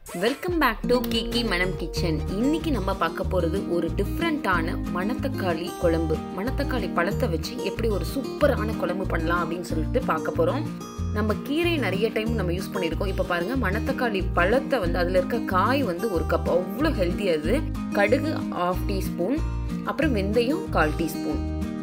welcome back to கிக்கி மனம் kitchen இன்னைக்கு நம்ம பார்க்க போகிறது ஒரு டிஃப்ரெண்ட்டான மணத்தக்காளி குழம்பு மணத்தக்காளி பழத்தை வச்சு எப்படி ஒரு சூப்பரான குழம்பு பண்ணலாம் அப்படின்னு சொல்லிட்டு பார்க்க போகிறோம் நம்ம கீரை நிறைய டைம் நம்ம யூஸ் பண்ணியிருக்கோம் இப்போ பாருங்க மணத்தக்காளி பழத்தை வந்து அதில் இருக்க காய் வந்து ஒரு கப் அவ்வளோ ஹெல்த்தி அது கடுகு ஆஃப் டீஸ்பூன் அப்புறம் வெந்தயம் கால் டீஸ்பூன்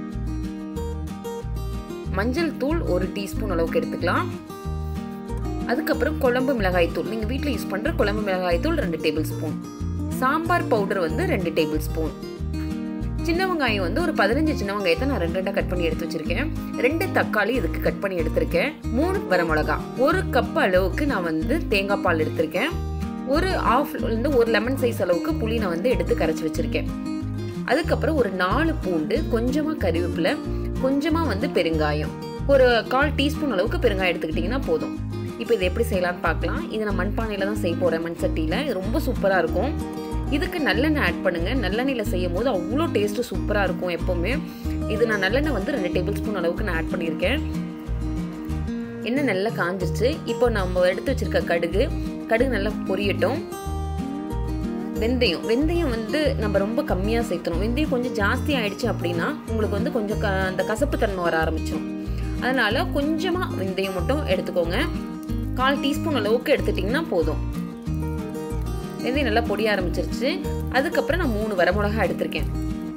மஞ்சள் தூள் ஒரு டீஸ்பூன் அளவுக்கு எடுத்துக்கலாம் அதுக்கப்புறம் குழம்பு மிளகாய் தூள் நீங்கள் வீட்டில் யூஸ் பண்ணுற குழம்பு மிளகாய் தூள் ரெண்டு டேபிள் ஸ்பூன் சாம்பார் பவுடர் வந்து ரெண்டு டேபிள் ஸ்பூன் சின்ன வெங்காயம் வந்து ஒரு பதினஞ்சு சின்ன வெங்காயத்தை நான் ரெண்டு ரெண்டாக கட் பண்ணி எடுத்து வச்சிருக்கேன் ரெண்டு தக்காளி இதுக்கு கட் பண்ணி எடுத்திருக்கேன் மூணு வரமிளகா ஒரு கப் அளவுக்கு நான் வந்து தேங்காய் பால் எடுத்திருக்கேன் ஒரு ஆஃப் வந்து ஒரு லெமன் சைஸ் அளவுக்கு புளி நான் வந்து எடுத்து கரைச்சி வச்சிருக்கேன் அதுக்கப்புறம் ஒரு நாலு பூண்டு கொஞ்சமாக கறிவேப்பிலை கொஞ்சமாக வந்து பெருங்காயம் ஒரு கால் டீஸ்பூன் அளவுக்கு பெருங்காயம் எடுத்துக்கிட்டிங்கன்னா போதும் இப்போ இது எப்படி செய்யலாம்னு பார்க்கலாம் இது நான் மண்பானையில் தான் செய்ய போகிறேன் மண் சட்டியில் இது ரொம்ப சூப்பராக இருக்கும் இதுக்கு நல்லெண்ணெய் ஆட் பண்ணுங்கள் நல்லெண்ணெயில் செய்யும் போது அவ்வளோ டேஸ்ட்டு சூப்பராக இருக்கும் எப்போவுமே இது நான் நல்லெண்ணெய் வந்து ரெண்டு டேபிள் ஸ்பூன் அளவுக்கு நான் ஆட் பண்ணியிருக்கேன் எண்ணெய் நல்லா காஞ்சிருச்சு இப்போ நம்ம எடுத்து வச்சிருக்க கடுகு கடுகு நல்லா பொரியட்டும் வெந்தயம் வெந்தயம் வந்து நம்ம ரொம்ப கம்மியாக சேர்க்கணும் வெந்தயம் கொஞ்சம் ஜாஸ்தி ஆயிடுச்சு அப்படின்னா உங்களுக்கு வந்து கொஞ்சம் க அந்த கசப்பு தன்மை வர ஆரம்பிச்சிடும் அதனால் கொஞ்சமாக வெந்தயம் மட்டும் எடுத்துக்கோங்க கால் டீஸ்பூன் அளவுக்கு எடுத்துட்டிங்கன்னா போதும் வெந்தயம் நல்லா பொடிய ஆரம்பிச்சிருச்சு அதுக்கப்புறம் நான் மூணு வரமிளகா எடுத்திருக்கேன்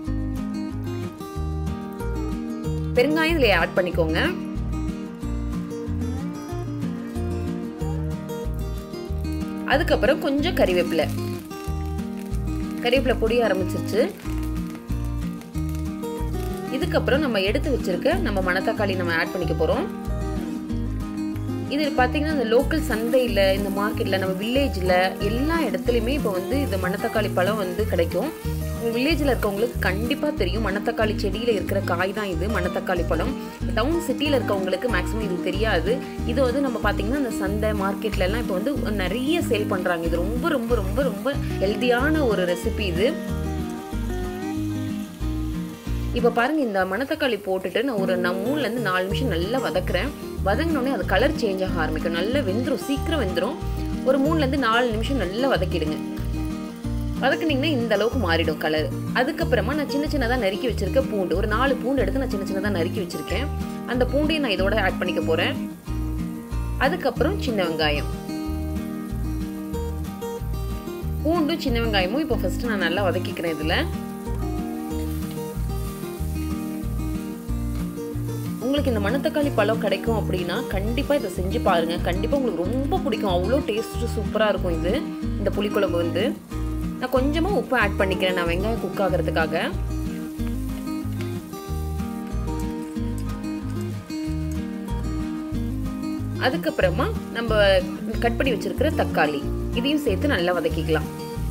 பெருங்காயம் இதில் ஆட் பண்ணிக்கோங்க அதுக்கப்புறம் கொஞ்சம் கறிவேப்பிலை கறிவேப்பிலை பொடிய ஆரம்பிச்சிருச்சு இதுக்கப்புறம் நம்ம எடுத்து வச்சிருக்க நம்ம மணத்தக்காளி நம்ம ஆட் பண்ணிக்க போகிறோம் இது பார்த்தீங்கன்னா இந்த லோக்கல் சந்தையில் இந்த மார்க்கெட்டில் நம்ம வில்லேஜில் எல்லா இடத்துலையுமே இப்போ வந்து இந்த மணத்தக்காளி பழம் வந்து கிடைக்கும் வில்லேஜில் இருக்கவங்களுக்கு கண்டிப்பாக தெரியும் மணத்தக்காளி செடியில் இருக்கிற காய் தான் இது மணத்தக்காளி பழம் டவுன் சிட்டியில் இருக்கவங்களுக்கு மேக்ஸிமம் இது தெரியாது இது வந்து நம்ம பார்த்தீங்கன்னா இந்த சந்தை மார்க்கெட்லலாம் இப்போ வந்து நிறைய சேல் பண்ணுறாங்க இது ரொம்ப ரொம்ப ரொம்ப ரொம்ப ஹெல்த்தியான ஒரு ரெசிபி இது இப்போ பாருங்க இந்த மணத்தக்காளி போட்டுட்டு நான் ஒரு நான் மூணுலேருந்து நாலு நிமிஷம் நல்லா வதக்குறேன் வதங்கினோடனே அது கலர் சேஞ்ச் ஆக ஆரம்பிக்கும் நல்லா வெந்துடும் சீக்கிரம் வெந்துடும் ஒரு மூணுலேருந்து நாலு நிமிஷம் நல்லா வதக்கிடுங்க வதக்குனீங்கன்னா இந்த அளவுக்கு மாறிடும் கலர் அதுக்கப்புறமா நான் சின்ன சின்னதாக நறுக்கி வச்சிருக்க பூண்டு ஒரு நாலு பூண்டு எடுத்து நான் சின்ன சின்னதாக நறுக்கி வச்சிருக்கேன் அந்த பூண்டையும் நான் இதோட ஆட் பண்ணிக்க போகிறேன் அதுக்கப்புறம் சின்ன வெங்காயம் பூண்டும் சின்ன வெங்காயமும் இப்போ ஃபர்ஸ்ட் நான் நல்லா வதக்கிக்கிறேன் இதில் உங்களுக்கு இந்த மணத்தக்காளி பழம் கிடைக்கும் அப்படின்னா கண்டிப்பாக இதை செஞ்சு பாருங்கள் கண்டிப்பாக உங்களுக்கு ரொம்ப பிடிக்கும் அவ்வளோ டேஸ்ட்டு சூப்பராக இருக்கும் இது இந்த புளிக்குழம்பு வந்து நான் கொஞ்சமாக உப்பு ஆட் பண்ணிக்கிறேன் நான் வெங்காயம் குக் ஆகிறதுக்காக அதுக்கப்புறமா நம்ம கட் பண்ணி வச்சிருக்கிற தக்காளி இதையும் சேர்த்து நல்லா வதக்கிக்கலாம்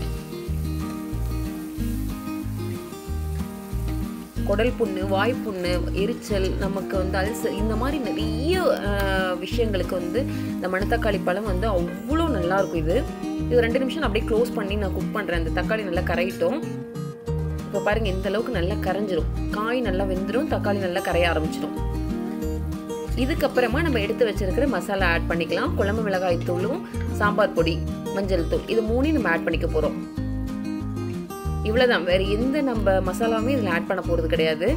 குடல் புண்ணு வாய்ப்புண்ணு எரிச்சல் நமக்கு வந்து அல்சர் இந்த மாதிரி நிறைய விஷயங்களுக்கு வந்து இந்த மணத்தக்காளி பழம் வந்து அவ்வளோ நல்லா இருக்கும் இது இது ரெண்டு நிமிஷம் அப்படியே க்ளோஸ் பண்ணி நான் குக் பண்ணுறேன் அந்த தக்காளி நல்லா கரையிட்டும் இப்போ பாருங்கள் இந்த அளவுக்கு நல்லா கரைஞ்சிரும் காய் நல்லா வெந்துடும் தக்காளி நல்லா கரைய ஆரம்பிச்சிடும் இதுக்கப்புறமா நம்ம எடுத்து வச்சிருக்கிற மசாலா ஆட் பண்ணிக்கலாம் குழம்பு மிளகாய் தூளும் சாம்பார் பொடி மஞ்சள் தூள் இது மூணையும் நம்ம ஆட் பண்ணிக்க போகிறோம் இவ்வளோதான் வேறு எந்த நம்ம மசாலாவுமே இதில் ஆட் பண்ண போகிறது கிடையாது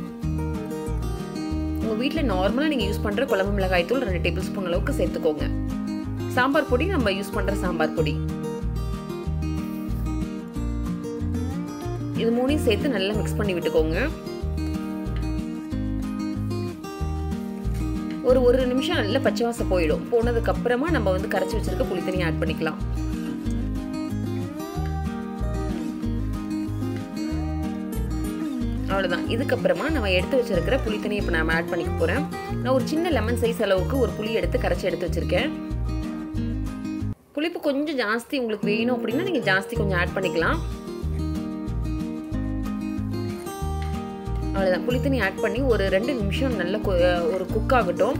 உங்கள் வீட்டில் நார்மலாக நீங்கள் யூஸ் பண்ணுற குழம்பு மிளகாய் தூள் ரெண்டு டேபிள் ஸ்பூன் அளவுக்கு சேர்த்துக்கோங்க சாம்பார் பொடி நம்ம யூஸ் பண்ணுற சாம்பார் பொடி இது மூணையும் சேர்த்து நல்லா மிக்ஸ் பண்ணி விட்டுக்கோங்க ஒரு ஒரு நிமிஷம் நல்ல பச்சை வாசம் போயிடும் போனதுக்கு அப்புறமா நம்ம வந்து கரைச்சி வச்சிருக்க புளி தண்ணி ஆட் பண்ணிக்கலாம் அவ்வளோதான் இதுக்கப்புறமா நம்ம எடுத்து வச்சிருக்கிற புளி தண்ணியை இப்போ நான் ஆட் பண்ணிக்க போகிறேன் நான் ஒரு சின்ன லெமன் சைஸ் அளவுக்கு ஒரு புளி எடுத்து கரைச்சி எடுத்து வச்சுருக்கேன் புளிப்பு கொஞ்சம் ஜாஸ்தி உங்களுக்கு வேணும் அப்படின்னா நீங்கள் ஜாஸ்தி கொஞ்சம் ஆட் பண்ணிக்கலாம் அவ்வளோதான் புளி தண்ணி ஆட் பண்ணி ஒரு ரெண்டு நிமிஷம் நல்ல ஒரு குக் ஆகட்டும்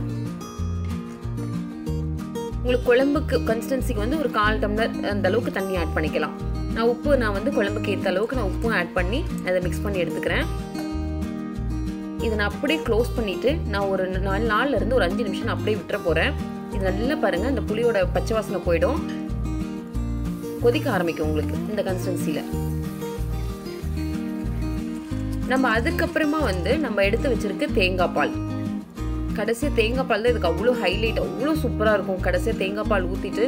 உங்களுக்கு குழம்புக்கு கன்சிஸ்டன்சிக்கு வந்து ஒரு கால் டம்ளர் அந்த அளவுக்கு தண்ணி ஆட் பண்ணிக்கலாம் நான் உப்பு நான் வந்து குழம்புக்கு ஏற்ற அளவுக்கு நான் உப்பும் ஆட் பண்ணி அதை மிக்ஸ் பண்ணி எடுத்துக்கிறேன் இதை நான் அப்படியே க்ளோஸ் பண்ணிவிட்டு நான் ஒரு நாலு நாளில் இருந்து ஒரு அஞ்சு நிமிஷம் நான் அப்படியே விட்டுற போகிறேன் இது நல்லா பாருங்கள் இந்த புளியோட பச்சை வாசனை போயிடும் கொதிக்க ஆரம்பிக்கும் உங்களுக்கு இந்த கன்சிஸ்டன்சியில் நம்ம அதுக்கப்புறமா வந்து நம்ம எடுத்து வச்சிருக்க தேங்காய் பால் கடைசியாக தேங்காய் பால் தான் இதுக்கு அவ்வளோ ஹைலைட் அவ்வளோ சூப்பராக இருக்கும் கடைசியாக தேங்காய் பால் ஊற்றிட்டு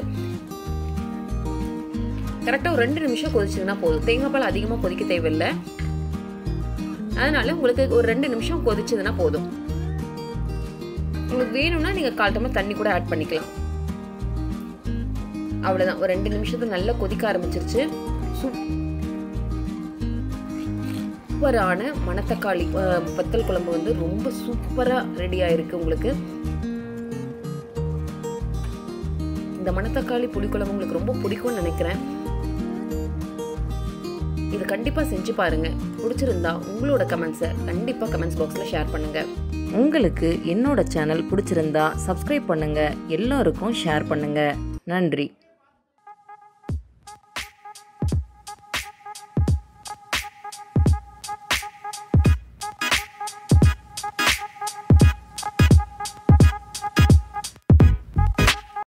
கரெக்டாக ஒரு ரெண்டு நிமிஷம் கொதிச்சதுன்னா போதும் தேங்காய் பால் அதிகமாக கொதிக்க தேவையில்லை அதனால உங்களுக்கு ஒரு ரெண்டு நிமிஷம் கொதிச்சதுன்னா போதும் உங்களுக்கு வேணும்னா நீங்கள் கால் டம்ளர் தண்ணி கூட ஆட் பண்ணிக்கலாம் அவ்வளோதான் ஒரு ரெண்டு நிமிஷத்துக்கு நல்லா கொதிக்க ஆரம்பிச்சிருச்சு சூப்பரான மணத்தக்காளி வத்தல் குழம்பு வந்து ரொம்ப சூப்பராக ரெடி ஆயிருக்கு உங்களுக்கு இந்த மணத்தக்காளி புளிக்குழம்பு உங்களுக்கு ரொம்ப பிடிக்கும்னு நினைக்கிறேன் இது கண்டிப்பாக செஞ்சு பாருங்க பிடிச்சிருந்தா உங்களோட கமெண்ட்ஸை கண்டிப்பாக கமெண்ட்ஸ் பாக்ஸில் ஷேர் பண்ணுங்க உங்களுக்கு என்னோட சேனல் பிடிச்சிருந்தா சப்ஸ்கிரைப் பண்ணுங்க எல்லாருக்கும் ஷேர் பண்ணுங்க நன்றி